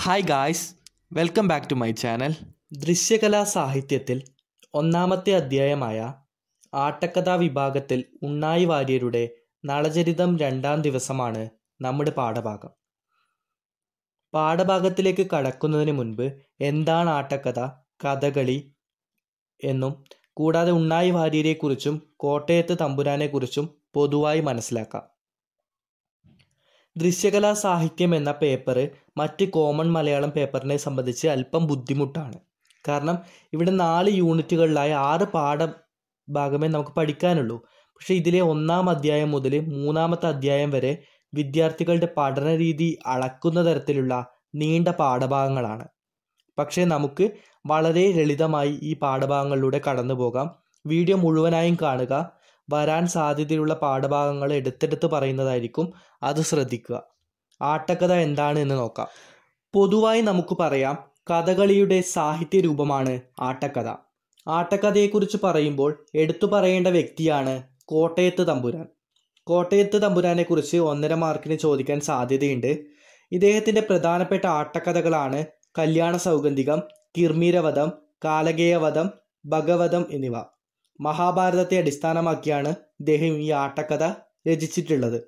hi guys welcome back to my channel ദൃശ്യകലാ സാഹിത്യത്തിൽ ഒന്നാമത്തെ അധ്യായമായ ആട്ടക്കഥാ വിഭാഗത്തിൽ ഉണ്ണായി വാര്യരുടെ നളചരിതം രണ്ടാം ദിവസമാണ് നമ്മുടെ പാഠഭാഗം പാഠഭാഗത്തിലേക്ക് കടക്കുന്നതിന് മുൻപ് എന്താണ് ആട്ടക്കഥ കഥകളി എന്നും കൂടാതെ ഉണ്ണായി വാര്യരെക്കുറിച്ചും കോട്ടയത്ത് തമ്പുരാനെക്കുറിച്ചും പൊതുവായി മനസ്സിലാക്കാം ദൃശ്യകലാ സാഹിത്യം എന്ന പേപ്പർ മറ്റ് കോമൺ മലയാളം പേപ്പറിനെ സംബന്ധിച്ച് അല്പം ബുദ്ധിമുട്ടാണ് കാരണം ഇവിടെ നാല് യൂണിറ്റുകളിലായി ആറ് പാഠഭാഗമേ നമുക്ക് പഠിക്കാനുള്ളൂ പക്ഷേ ഇതിലെ ഒന്നാം അധ്യായം മുതൽ മൂന്നാമത്തെ അധ്യായം വരെ വിദ്യാർത്ഥികളുടെ പഠന രീതി അളക്കുന്ന തരത്തിലുള്ള നീണ്ട പാഠഭാഗങ്ങളാണ് പക്ഷേ നമുക്ക് വളരെ ലളിതമായി ഈ പാഠഭാഗങ്ങളിലൂടെ കടന്നു പോകാം വീഡിയോ മുഴുവനായും കാണുക വരാൻ സാധ്യതയുള്ള പാഠഭാഗങ്ങൾ എടുത്തെടുത്ത് പറയുന്നതായിരിക്കും അത് ശ്രദ്ധിക്കുക ആട്ടക്കഥ എന്താണ് എന്ന് നോക്കാം പൊതുവായി നമുക്ക് പറയാം കഥകളിയുടെ സാഹിത്യ രൂപമാണ് ആട്ടക്കഥ ആട്ടക്കഥയെക്കുറിച്ച് പറയുമ്പോൾ എടുത്തു പറയേണ്ട വ്യക്തിയാണ് കോട്ടയത്ത് തമ്പുരാൻ കോട്ടയത്ത് തമ്പുരാനെക്കുറിച്ച് ഒന്നര മാർക്കിന് ചോദിക്കാൻ സാധ്യതയുണ്ട് ഇദ്ദേഹത്തിൻ്റെ പ്രധാനപ്പെട്ട ആട്ടക്കഥകളാണ് കല്യാണ സൗഗന്ധികം കിർമീരവധം കാലകേയവധം ഭഗവതം എന്നിവ മഹാഭാരതത്തെ അടിസ്ഥാനമാക്കിയാണ് ഇദ്ദേഹം ഈ ആട്ടക്കഥ രചിച്ചിട്ടുള്ളത്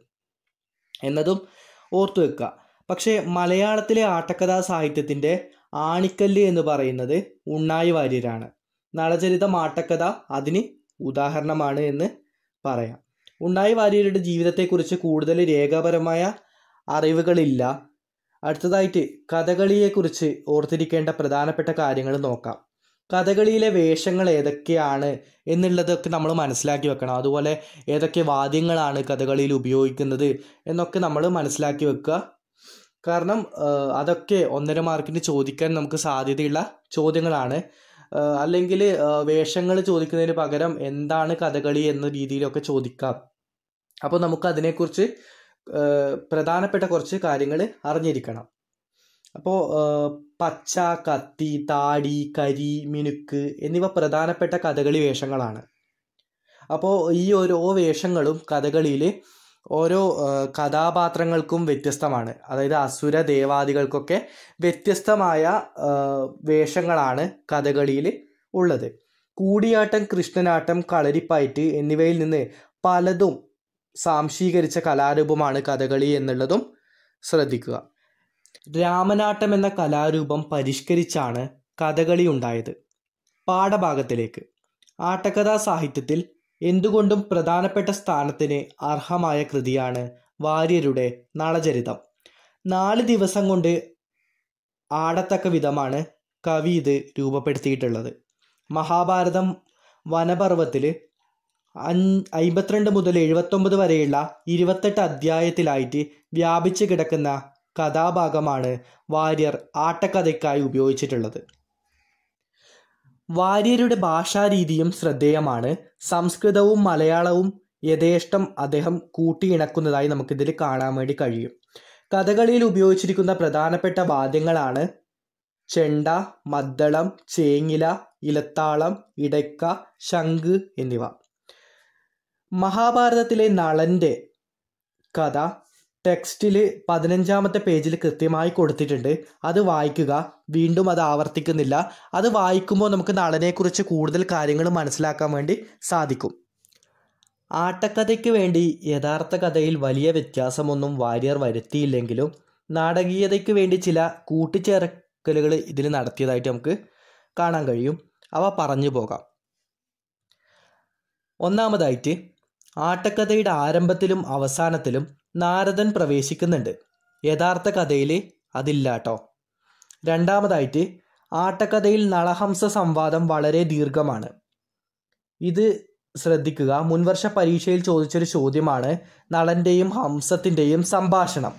എന്നതും ഓർത്തു വെക്കുക പക്ഷേ മലയാളത്തിലെ ആട്ടക്കഥാ സാഹിത്യത്തിൻ്റെ ആണിക്കല്ല് എന്ന് പറയുന്നത് ഉണ്ണായി വാര്യരാണ് നളചരിതം ആട്ടക്കഥ അതിന് ഉദാഹരണമാണ് എന്ന് പറയാം ഉണ്ണായി വാര്യരുടെ ജീവിതത്തെക്കുറിച്ച് കൂടുതൽ രേഖാപരമായ അറിവുകളില്ല അടുത്തതായിട്ട് കഥകളിയെക്കുറിച്ച് ഓർത്തിരിക്കേണ്ട പ്രധാനപ്പെട്ട കാര്യങ്ങൾ നോക്കാം കഥകളിയിലെ വേഷങ്ങൾ ഏതൊക്കെയാണ് എന്നുള്ളതൊക്കെ നമ്മൾ മനസ്സിലാക്കി വെക്കണം അതുപോലെ ഏതൊക്കെ വാദ്യങ്ങളാണ് കഥകളിയിൽ ഉപയോഗിക്കുന്നത് എന്നൊക്കെ നമ്മൾ മനസ്സിലാക്കി വെക്കുക കാരണം അതൊക്കെ ഒന്നര മാർക്കിന് ചോദിക്കാൻ നമുക്ക് സാധ്യതയുള്ള ചോദ്യങ്ങളാണ് അല്ലെങ്കിൽ വേഷങ്ങൾ ചോദിക്കുന്നതിന് പകരം എന്താണ് കഥകളി എന്ന രീതിയിലൊക്കെ ചോദിക്കാം അപ്പോൾ നമുക്ക് അതിനെക്കുറിച്ച് പ്രധാനപ്പെട്ട കുറച്ച് കാര്യങ്ങൾ അറിഞ്ഞിരിക്കണം അപ്പോൾ പച്ച കത്തി താടി കരി മിനുക്ക് എന്നിവ പ്രധാനപ്പെട്ട കഥകളി വേഷങ്ങളാണ് അപ്പോൾ ഈ ഓരോ വേഷങ്ങളും കഥകളിയിൽ ഓരോ കഥാപാത്രങ്ങൾക്കും വ്യത്യസ്തമാണ് അതായത് അസുര ദേവാദികൾക്കൊക്കെ വ്യത്യസ്തമായ വേഷങ്ങളാണ് കഥകളിയിൽ ഉള്ളത് കൂടിയാട്ടം കൃഷ്ണനാട്ടം കളരിപ്പയറ്റ് എന്നിവയിൽ നിന്ന് പലതും സാംശീകരിച്ച കലാരൂപമാണ് കഥകളി എന്നുള്ളതും ശ്രദ്ധിക്കുക രാമനാട്ടം എന്ന കലാരൂപം പരിഷ്കരിച്ചാണ് കഥകളി ഉണ്ടായത് പാഠഭാഗത്തിലേക്ക് ആട്ടക്കഥാ സാഹിത്യത്തിൽ എന്തുകൊണ്ടും പ്രധാനപ്പെട്ട സ്ഥാനത്തിന് അർഹമായ കൃതിയാണ് വാര്യരുടെ നളചരിതം നാല് ദിവസം കൊണ്ട് ആടത്തക്ക വിധമാണ് കവി ഇത് രൂപപ്പെടുത്തിയിട്ടുള്ളത് മഹാഭാരതം വനപർവത്തിൽ അമ്പത്തിരണ്ട് മുതൽ എഴുപത്തൊമ്പത് വരെയുള്ള ഇരുപത്തെട്ട് അധ്യായത്തിലായിട്ട് വ്യാപിച്ചു കിടക്കുന്ന കഥാഭാഗമാണ് വാര്യർ ആട്ടക്കഥയ്ക്കായി ഉപയോഗിച്ചിട്ടുള്ളത് വാര്യരുടെ ഭാഷാരീതിയും ശ്രദ്ധേയമാണ് സംസ്കൃതവും മലയാളവും യഥേഷ്ടം അദ്ദേഹം കൂട്ടിയിണക്കുന്നതായി നമുക്കിതിൽ കാണാൻ വേണ്ടി കഴിയും കഥകളിയിൽ ഉപയോഗിച്ചിരിക്കുന്ന പ്രധാനപ്പെട്ട വാദ്യങ്ങളാണ് ചെണ്ട മദ്ദളം ചേങ്ങില ഇലത്താളം ഇടയ്ക്ക ശംഖ് എന്നിവ മഹാഭാരതത്തിലെ നളന്റെ കഥ ടെക്സ്റ്റിൽ പതിനഞ്ചാമത്തെ പേജിൽ കൃത്യമായി കൊടുത്തിട്ടുണ്ട് അത് വായിക്കുക വീണ്ടും അത് ആവർത്തിക്കുന്നില്ല അത് വായിക്കുമ്പോൾ നമുക്ക് നളനെക്കുറിച്ച് കൂടുതൽ കാര്യങ്ങൾ മനസ്സിലാക്കാൻ വേണ്ടി സാധിക്കും ആട്ടക്കഥയ്ക്ക് വേണ്ടി യഥാർത്ഥ കഥയിൽ വലിയ വ്യത്യാസമൊന്നും വാര്യർ വരുത്തിയില്ലെങ്കിലും നാടകീയതയ്ക്ക് വേണ്ടി ചില കൂട്ടിച്ചേർക്കലുകൾ ഇതിൽ നടത്തിയതായിട്ട് നമുക്ക് കാണാൻ കഴിയും അവ പറഞ്ഞു പോകാം ഒന്നാമതായിട്ട് ആട്ടക്കഥയുടെ ആരംഭത്തിലും അവസാനത്തിലും നാരദൻ പ്രവേശിക്കുന്നുണ്ട് യഥാർത്ഥ കഥയിൽ അതില്ല കേട്ടോ രണ്ടാമതായിട്ട് ആട്ടക്കഥയിൽ നളഹംസ സംവാദം വളരെ ദീർഘമാണ് ഇത് ശ്രദ്ധിക്കുക മുൻവർഷ പരീക്ഷയിൽ ചോദിച്ചൊരു ചോദ്യമാണ് നളന്റെയും ഹംസത്തിൻ്റെയും സംഭാഷണം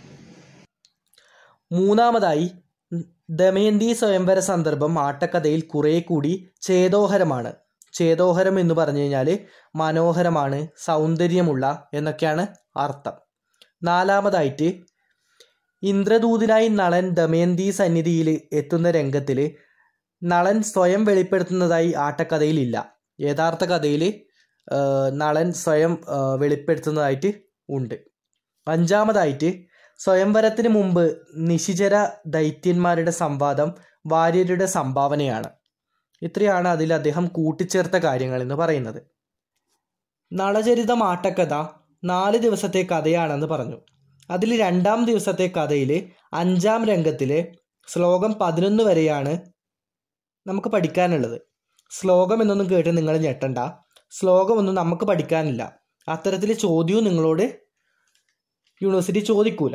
മൂന്നാമതായി ദമയന്തി സ്വയംവര സന്ദർഭം ആട്ടക്കഥയിൽ കുറെ കൂടി ചേതോഹരമാണ് ചേതോഹരം എന്ന് പറഞ്ഞു കഴിഞ്ഞാൽ മനോഹരമാണ് സൗന്ദര്യമുള്ള എന്നൊക്കെയാണ് അർത്ഥം നാലാമതായിട്ട് ഇന്ദ്രദൂതിനായി നളൻ ദമയന്തി സന്നിധിയിൽ എത്തുന്ന രംഗത്തിൽ നളൻ സ്വയം വെളിപ്പെടുത്തുന്നതായി ആട്ടക്കഥയിലില്ല യഥാർത്ഥ കഥയിൽ നളൻ സ്വയം വെളിപ്പെടുത്തുന്നതായിട്ട് ഉണ്ട് അഞ്ചാമതായിട്ട് സ്വയംവരത്തിന് മുമ്പ് നിശിചര ദൈത്യന്മാരുടെ സംവാദം വാര്യരുടെ സംഭാവനയാണ് ഇത്രയാണ് അതിൽ അദ്ദേഹം കൂട്ടിച്ചേർത്ത കാര്യങ്ങൾ എന്ന് പറയുന്നത് നളചരിതം ആട്ടക്കഥ നാല് ദിവസത്തെ കഥയാണെന്ന് പറഞ്ഞു അതിൽ രണ്ടാം ദിവസത്തെ കഥയിൽ അഞ്ചാം രംഗത്തിലെ ശ്ലോകം പതിനൊന്ന് വരെയാണ് നമുക്ക് പഠിക്കാനുള്ളത് ശ്ലോകം എന്നൊന്നും കേട്ട് നിങ്ങൾ ഞെട്ടണ്ട ശ്ലോകമൊന്നും നമുക്ക് പഠിക്കാനില്ല അത്തരത്തിൽ ചോദ്യവും നിങ്ങളോട് യൂണിവേഴ്സിറ്റി ചോദിക്കൂല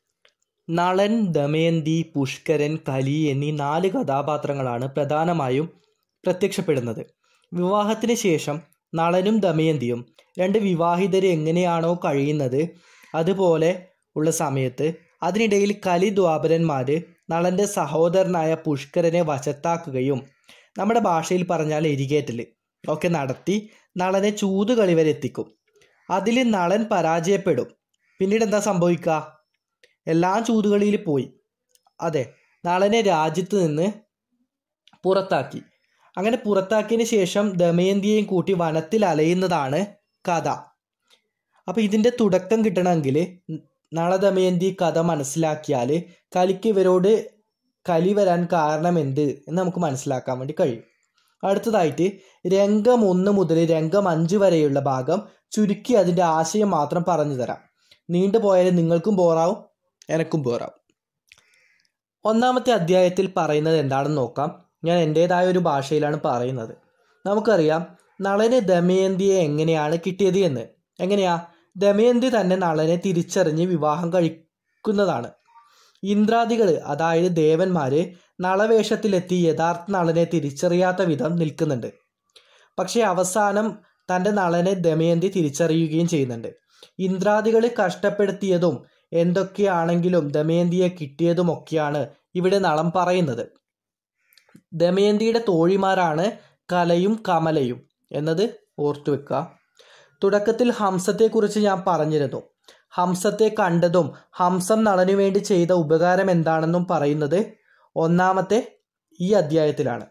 നളൻ ദമയന്തി പുഷ്കരൻ കലി എന്നീ നാല് കഥാപാത്രങ്ങളാണ് പ്രധാനമായും പ്രത്യക്ഷപ്പെടുന്നത് വിവാഹത്തിന് ശേഷം നളനും ദമയന്തിയും രണ്ട് വിവാഹിതരെ എങ്ങനെയാണോ കഴിയുന്നത് അതുപോലെ ഉള്ള സമയത്ത് അതിനിടയിൽ കലി ദ്വാപരന്മാർ നളൻ്റെ സഹോദരനായ പുഷ്കരനെ വശത്താക്കുകയും നമ്മുടെ ഭാഷയിൽ പറഞ്ഞാൽ എരികേറ്റൽ ഒക്കെ നടത്തി നളനെ ചൂതുകളി വരെ എത്തിക്കും അതിൽ നളൻ പരാജയപ്പെടും പിന്നീട് എന്താ സംഭവിക്കുക എല്ലാ ചൂതുകളിയിൽ പോയി അതെ നളനെ രാജ്യത്ത് നിന്ന് പുറത്താക്കി അങ്ങനെ പുറത്താക്കിയതിന് ശേഷം ദമയന്തിയെയും കൂട്ടി വനത്തിൽ അലയുന്നതാണ് കഥ അപ്പോൾ ഇതിൻ്റെ തുടക്കം കിട്ടണമെങ്കിൽ നളദമയന്തി കഥ മനസ്സിലാക്കിയാൽ കലിക്ക് ഇവരോട് കലി വരാൻ കാരണം എന്ത് എന്ന് നമുക്ക് മനസ്സിലാക്കാൻ വേണ്ടി കഴിയും അടുത്തതായിട്ട് രംഗം ഒന്ന് മുതൽ രംഗം അഞ്ച് വരെയുള്ള ഭാഗം ചുരുക്കി അതിൻ്റെ ആശയം മാത്രം പറഞ്ഞു തരാം നീണ്ടുപോയാൽ നിങ്ങൾക്കും ബോറാവും എനക്കും ബോറാവും ഒന്നാമത്തെ അധ്യായത്തിൽ പറയുന്നത് എന്താണെന്ന് നോക്കാം ഞാൻ എൻ്റേതായ ഒരു ഭാഷയിലാണ് പറയുന്നത് നമുക്കറിയാം നളന് ദമയന്തിയെ എങ്ങനെയാണ് കിട്ടിയത് എന്ന് എങ്ങനെയാ ദമയന്തി തന്നെ നളനെ തിരിച്ചറിഞ്ഞ് വിവാഹം കഴിക്കുന്നതാണ് ഇന്ദ്രാദികൾ അതായത് ദേവന്മാര് നളവേഷത്തിലെത്തി യഥാർത്ഥ നളനെ തിരിച്ചറിയാത്ത വിധം നിൽക്കുന്നുണ്ട് പക്ഷേ അവസാനം തൻ്റെ നളനെ ദമയന്തി തിരിച്ചറിയുകയും ചെയ്യുന്നുണ്ട് ഇന്ദ്രാദികൾ കഷ്ടപ്പെടുത്തിയതും എന്തൊക്കെയാണെങ്കിലും ദമയന്തിയെ കിട്ടിയതുമൊക്കെയാണ് ഇവിടെ നളം പറയുന്നത് ദമയന്തിയുടെ തോഴിമാരാണ് കലയും കമലയും എന്നത് ഓർത്തു വെക്കുക തുടക്കത്തിൽ ഹംസത്തെക്കുറിച്ച് ഞാൻ പറഞ്ഞിരുന്നു ഹംസത്തെ കണ്ടതും ഹംസം നളനു വേണ്ടി ചെയ്ത ഉപകാരം എന്താണെന്നും പറയുന്നത് ഒന്നാമത്തെ ഈ അധ്യായത്തിലാണ്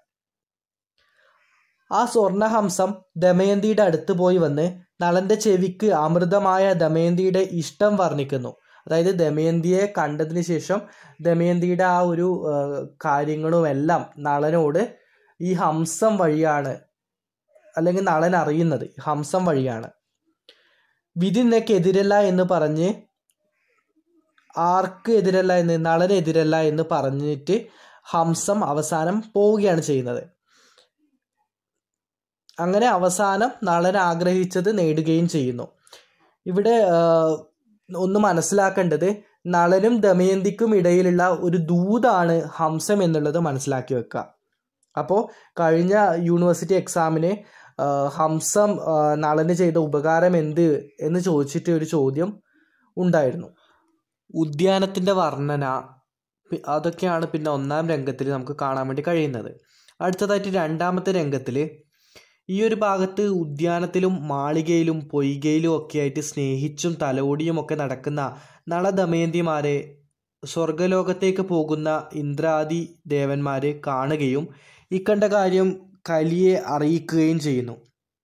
ആ സ്വർണഹംസം ദമയന്തിയുടെ അടുത്ത് പോയി വന്ന് നളന്റെ ചെവിക്ക് അമൃതമായ ദമയന്തിയുടെ ഇഷ്ടം വർണ്ണിക്കുന്നു അതായത് ദമയന്തിയെ കണ്ടതിന് ശേഷം ദമയന്തിയുടെ ആ ഒരു ആ, കാര്യങ്ങളും എല്ലാം നളനോട് ഈ ഹംസം വഴിയാണ് അല്ലെങ്കിൽ നളൻ അറിയുന്നത് ഹംസം വഴിയാണ് വിധി നിനക്ക് എതിരല്ല എന്ന് പറഞ്ഞ് ആർക്ക് എതിരല്ല എന്ന് നളനെതിരല്ല എന്ന് പറഞ്ഞിട്ട് ഹംസം അവസാനം പോവുകയാണ് ചെയ്യുന്നത് അങ്ങനെ അവസാനം നളൻ ആഗ്രഹിച്ചത് നേടുകയും ചെയ്യുന്നു ഇവിടെ ആ, ഒന്ന് മനസ്സിലാക്കേണ്ടത് നളനും ദമയന്തിക്കും ഇടയിലുള്ള ഒരു ദൂതാണ് ഹംസം എന്നുള്ളത് മനസ്സിലാക്കി വെക്കുക അപ്പോൾ കഴിഞ്ഞ യൂണിവേഴ്സിറ്റി എക്സാമിന് ആ, ഹംസം ആ, നളന് ചെയ്ത ഉപകാരം എന്ത് എന്ന് ചോദിച്ചിട്ട് ഒരു ചോദ്യം ഉണ്ടായിരുന്നു ഉദ്യാനത്തിൻ്റെ വർണ്ണന പി- അതൊക്കെയാണ് പിന്നെ ഒന്നാം രംഗത്തിൽ നമുക്ക് കാണാൻ വേണ്ടി കഴിയുന്നത് അടുത്തതായിട്ട് രണ്ടാമത്തെ രംഗത്തിൽ ഈ ഒരു ഭാഗത്ത് ഉദ്യാനത്തിലും മാളികയിലും പൊയ്കയിലും ഒക്കെ ആയിട്ട് സ്നേഹിച്ചും തലോടിയും ഒക്കെ നടക്കുന്ന നളദമയന്തിമാരെ സ്വർഗലോകത്തേക്ക് പോകുന്ന ഇന്ദ്രാദി ദേവന്മാരെ കാണുകയും ഇക്കണ്ട കാര്യം കലിയെ അറിയിക്കുകയും ചെയ്യുന്നു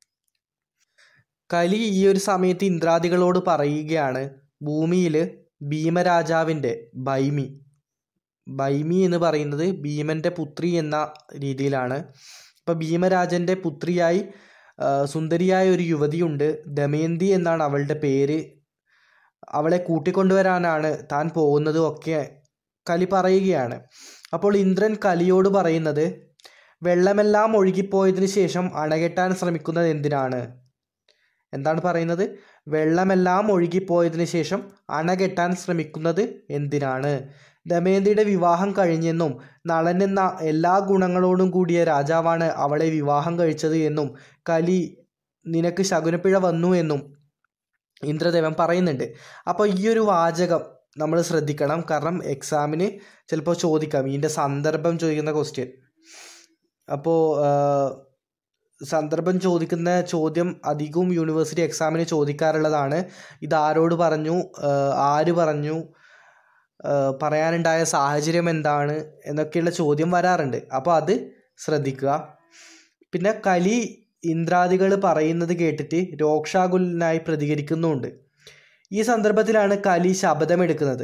കലി ഈ ഒരു സമയത്ത് ഇന്ദ്രാദികളോട് പറയുകയാണ് ഭൂമിയിൽ ഭീമരാജാവിൻ്റെ ബൈമി ബൈമി എന്ന് പറയുന്നത് ഭീമൻ്റെ പുത്രി എന്ന രീതിയിലാണ് ഇപ്പോൾ ഭീമരാജൻ്റെ പുത്രിയായി ആ, സുന്ദരിയായ ഒരു യുവതിയുണ്ട് ദമയന്തി എന്നാണ് അവളുടെ പേര് അവളെ കൂട്ടിക്കൊണ്ടുവരാനാണ് താൻ പോകുന്നതും ഒക്കെ കലി പറയുകയാണ് അപ്പോൾ ഇന്ദ്രൻ കലിയോട് പറയുന്നത് വെള്ളമെല്ലാം ഒഴുകിപ്പോയതിനു ശേഷം അണകെട്ടാൻ ശ്രമിക്കുന്നത് എന്തിനാണ് എന്താണ് പറയുന്നത് വെള്ളമെല്ലാം ഒഴുകിപ്പോയതിനു ശേഷം അണകെട്ടാൻ ശ്രമിക്കുന്നത് എന്തിനാണ് ദമയന്തിയുടെ വിവാഹം കഴിഞ്ഞെന്നും നളൻ എന്ന എല്ലാ ഗുണങ്ങളോടും കൂടിയ രാജാവാണ് അവളെ വിവാഹം കഴിച്ചത് എന്നും കലി നിനക്ക് ശകുനപ്പിഴ വന്നു എന്നും ഇന്ദ്രദേവൻ പറയുന്നുണ്ട് അപ്പോൾ ഈ ഒരു വാചകം നമ്മൾ ശ്രദ്ധിക്കണം കാരണം എക്സാമിന് ചിലപ്പോൾ ചോദിക്കാം ഇതിൻ്റെ സന്ദർഭം ചോദിക്കുന്ന ക്വസ്റ്റ്യൻ അപ്പോൾ സന്ദർഭം ചോദിക്കുന്ന ചോദ്യം അധികവും യൂണിവേഴ്സിറ്റി എക്സാമിന് ചോദിക്കാറുള്ളതാണ് ഇത് ആരോട് പറഞ്ഞു ആ, ആര് പറഞ്ഞു ആ, പറയാനുണ്ടായ സാഹചര്യം എന്താണ് എന്നൊക്കെയുള്ള ചോദ്യം വരാറുണ്ട് അപ്പോൾ അത് ശ്രദ്ധിക്കുക പിന്നെ കലി ഇന്ദ്രാദികൾ പറയുന്നത് കേട്ടിട്ട് രോക്ഷാകുലനായി പ്രതികരിക്കുന്നുമുണ്ട് ഈ സന്ദർഭത്തിലാണ് കലി ശപഥമെടുക്കുന്നത്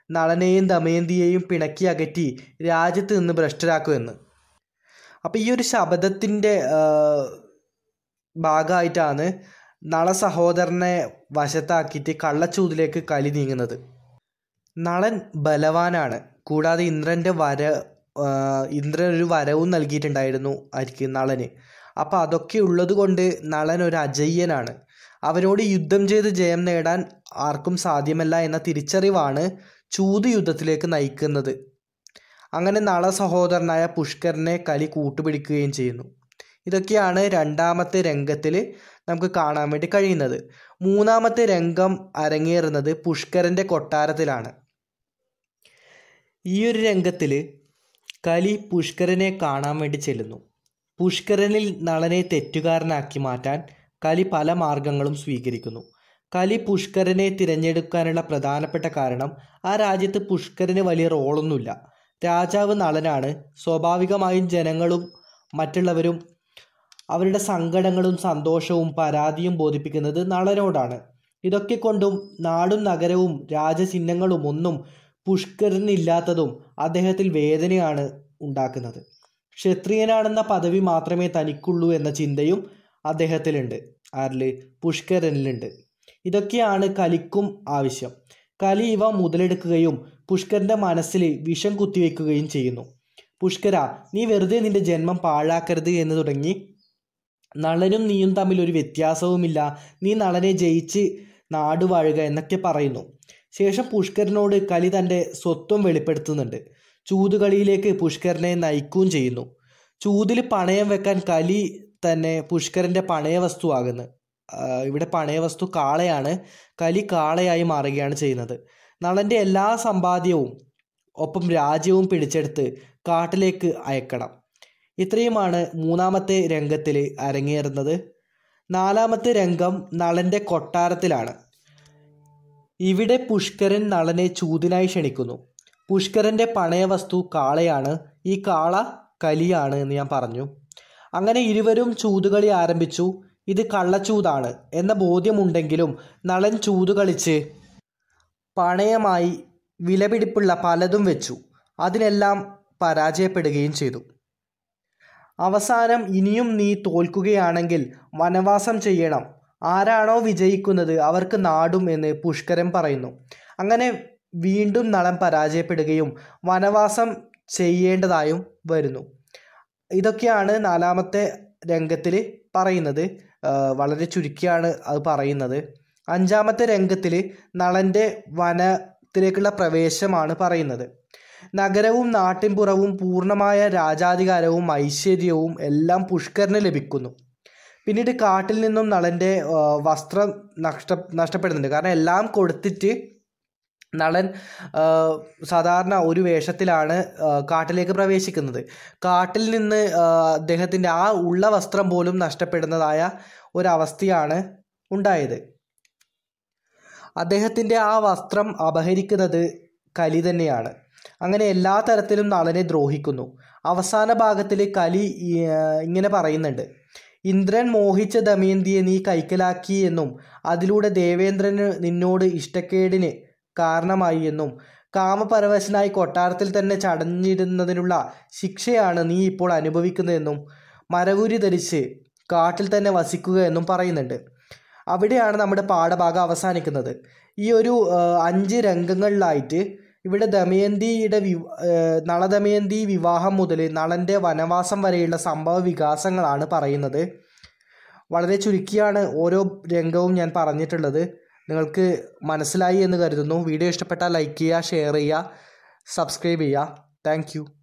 നളനെയും ദമയന്തിയെയും പിണക്കി അകറ്റി രാജ്യത്ത് നിന്ന് ഭ്രഷ്ടരാക്കുമെന്ന് അപ്പോൾ ഈ ഒരു ശബദത്തിൻ്റെ ഭാഗമായിട്ടാണ് നള സഹോദരനെ വശത്താക്കിയിട്ട് കള്ളച്ചൂതിലേക്ക് കലി നീങ്ങുന്നത് നളൻ ബലവാനാണ് കൂടാതെ ഇന്ദ്രൻ്റെ വര ആ, ഇന്ദ്രൻ ഒരു വരവും നൽകിയിട്ടുണ്ടായിരുന്നു ആയിരിക്കും നളന് അപ്പോൾ അതൊക്കെ ഉള്ളത് കൊണ്ട് നളൻ ഒരു അജയ്യനാണ് അവനോട് യുദ്ധം ചെയ്ത് ജയം നേടാൻ ആർക്കും സാധ്യമല്ല എന്ന തിരിച്ചറിവാണ് ചൂത് യുദ്ധത്തിലേക്ക് നയിക്കുന്നത് അങ്ങനെ നള സഹോദരനായ പുഷ്കരനെ കലി കൂട്ടുപിടിക്കുകയും ചെയ്യുന്നു ഇതൊക്കെയാണ് രണ്ടാമത്തെ രംഗത്തിൽ നമുക്ക് കാണാൻ വേണ്ടി കഴിയുന്നത് മൂന്നാമത്തെ രംഗം അരങ്ങേറുന്നത് പുഷ്കരൻ്റെ കൊട്ടാരത്തിലാണ് ഈ ഒരു രംഗത്തിൽ കലി പുഷ്കരനെ കാണാൻ വേണ്ടി ചെല്ലുന്നു പുഷ്കരനിൽ നളനെ തെറ്റുകാരനാക്കി മാറ്റാൻ കലി പല മാർഗങ്ങളും സ്വീകരിക്കുന്നു കലി പുഷ്കരനെ തിരഞ്ഞെടുക്കാനുള്ള പ്രധാനപ്പെട്ട കാരണം ആ രാജ്യത്ത് പുഷ്കരന് വലിയ റോളൊന്നുമില്ല രാജാവ് നളനാണ് സ്വാഭാവികമായും ജനങ്ങളും മറ്റുള്ളവരും അവരുടെ സങ്കടങ്ങളും സന്തോഷവും പരാതിയും ബോധിപ്പിക്കുന്നത് നളനോടാണ് ഇതൊക്കെ കൊണ്ടും നാടും നഗരവും രാജചിഹ്നങ്ങളും ഒന്നും പുഷ്കരനില്ലാത്തതും അദ്ദേഹത്തിൽ വേദനയാണ് ഉണ്ടാക്കുന്നത് ക്ഷത്രിയനാണെന്ന പദവി മാത്രമേ തനിക്കുള്ളൂ എന്ന ചിന്തയും അദ്ദേഹത്തിലുണ്ട് ആരിൽ പുഷ്കരനിലുണ്ട് ഇതൊക്കെയാണ് കലിക്കും ആവശ്യം കലി ഇവ മുതലെടുക്കുകയും പുഷ്കരന്റെ മനസ്സിൽ വിഷം കുത്തിവെക്കുകയും ചെയ്യുന്നു പുഷ്കര നീ വെറുതെ നിന്റെ ജന്മം പാഴാക്കരുത് എന്ന് തുടങ്ങി നളനും നീയും തമ്മിൽ ഒരു വ്യത്യാസവുമില്ല നീ നളനെ ജയിച്ച് നാട് വാഴുക എന്നൊക്കെ പറയുന്നു ശേഷം പുഷ്കരനോട് കലി തൻ്റെ സ്വത്വം വെളിപ്പെടുത്തുന്നുണ്ട് ചൂതുകളിയിലേക്ക് പുഷ്കരനെ നയിക്കുകയും ചെയ്യുന്നു ചൂതിൽ പണയം വെക്കാൻ കലി തന്നെ പുഷ്കരൻ്റെ പണയവസ്തുവാകുന്നു ആ, ഇവിടെ പണയവസ്തു കാളയാണ് കലി കാളയായി മാറുകയാണ് ചെയ്യുന്നത് നളൻ്റെ എല്ലാ സമ്പാദ്യവും ഒപ്പം രാജ്യവും പിടിച്ചെടുത്ത് കാട്ടിലേക്ക് അയക്കണം ഇത്രയുമാണ് മൂന്നാമത്തെ രംഗത്തിൽ അരങ്ങേറുന്നത് നാലാമത്തെ രംഗം നളൻ്റെ കൊട്ടാരത്തിലാണ് ഇവിടെ പുഷ്കരൻ നളനെ ചൂതിനായി ക്ഷണിക്കുന്നു പുഷ്കരൻ്റെ പണയവസ്തു കാളയാണ് ഈ കാള കലിയാണ് എന്ന് ഞാൻ പറഞ്ഞു അങ്ങനെ ഇരുവരും ചൂതുകളി ആരംഭിച്ചു ഇത് കള്ളച്ചൂതാണ് എന്ന ബോധ്യമുണ്ടെങ്കിലും നളൻ ചൂത് കളിച്ച് പണയമായി വിലപിടിപ്പുള്ള പലതും വെച്ചു അതിനെല്ലാം പരാജയപ്പെടുകയും ചെയ്തു അവസാനം ഇനിയും നീ തോൽക്കുകയാണെങ്കിൽ വനവാസം ചെയ്യണം ആരാണോ വിജയിക്കുന്നത് അവർക്ക് നാടും എന്ന് പുഷ്കരൻ പറയുന്നു അങ്ങനെ വീണ്ടും നളം പരാജയപ്പെടുകയും വനവാസം ചെയ്യേണ്ടതായും വരുന്നു ഇതൊക്കെയാണ് നാലാമത്തെ രംഗത്തിൽ പറയുന്നത് ആ, വളരെ ചുരുക്കിയാണ് അത് പറയുന്നത് അഞ്ചാമത്തെ രംഗത്തിൽ നളൻ്റെ വനത്തിലേക്കുള്ള പ്രവേശമാണ് പറയുന്നത് നഗരവും നാട്ടിൻപുറവും പൂർണ്ണമായ രാജാധികാരവും ഐശ്വര്യവും എല്ലാം പുഷ്കരന് ലഭിക്കുന്നു പിന്നീട് കാട്ടിൽ നിന്നും നളൻ്റെ ആ, വസ്ത്രം നഷ്ട നഷ്ടപ്പെടുന്നുണ്ട് കാരണം എല്ലാം കൊടുത്തിട്ട് നളൻ ആ, സാധാരണ ഒരു വേഷത്തിലാണ് ആ, കാട്ടിലേക്ക് പ്രവേശിക്കുന്നത് കാട്ടിൽ നിന്ന് ആ, അദ്ദേഹത്തിൻ്റെ ആ ഉള്ള വസ്ത്രം പോലും നഷ്ടപ്പെടുന്നതായ ഒരവസ്ഥയാണ് ഉണ്ടായത് അദ്ദേഹത്തിൻ്റെ ആ വസ്ത്രം അപഹരിക്കുന്നത് കലി തന്നെയാണ് അങ്ങനെ എല്ലാ തരത്തിലും നളനെ ദ്രോഹിക്കുന്നു അവസാന ഭാഗത്തിൽ കലി ഈ, ആ, ഇങ്ങനെ പറയുന്നുണ്ട് ഇന്ദ്രൻ മോഹിച്ച ദമയന്തിയെ നീ കൈക്കലാക്കി എന്നും അതിലൂടെ ദേവേന്ദ്രന് നിന്നോട് ഇഷ്ടക്കേടിന് കാരണമായി എന്നും കാമപരവശനായി കൊട്ടാരത്തിൽ തന്നെ ചടഞ്ഞിരുന്നതിനുള്ള ശിക്ഷയാണ് നീ ഇപ്പോൾ അനുഭവിക്കുന്നതെന്നും മരവുരി ധരിച്ച് കാട്ടിൽ തന്നെ വസിക്കുക എന്നും പറയുന്നുണ്ട് അവിടെയാണ് നമ്മുടെ പാഠഭാഗം അവസാനിക്കുന്നത് ഈ ഒരു ആ, അഞ്ച് രംഗങ്ങളിലായിട്ട് ഇവിടെ ദമയന്തിയുടെ വി ആ, നളദമയന്തി വിവാഹം മുതൽ നളൻ്റെ വനവാസം വരെയുള്ള സംഭവ വികാസങ്ങളാണ് പറയുന്നത് വളരെ ചുരുക്കിയാണ് ഓരോ രംഗവും ഞാൻ പറഞ്ഞിട്ടുള്ളത് നിങ്ങൾക്ക് മനസ്സിലായി എന്ന് കരുതുന്നു വീഡിയോ ഇഷ്ടപ്പെട്ടാൽ ലൈക്ക് ചെയ്യുക ഷെയർ ചെയ്യുക സബ്സ്ക്രൈബ് ചെയ്യുക താങ്ക്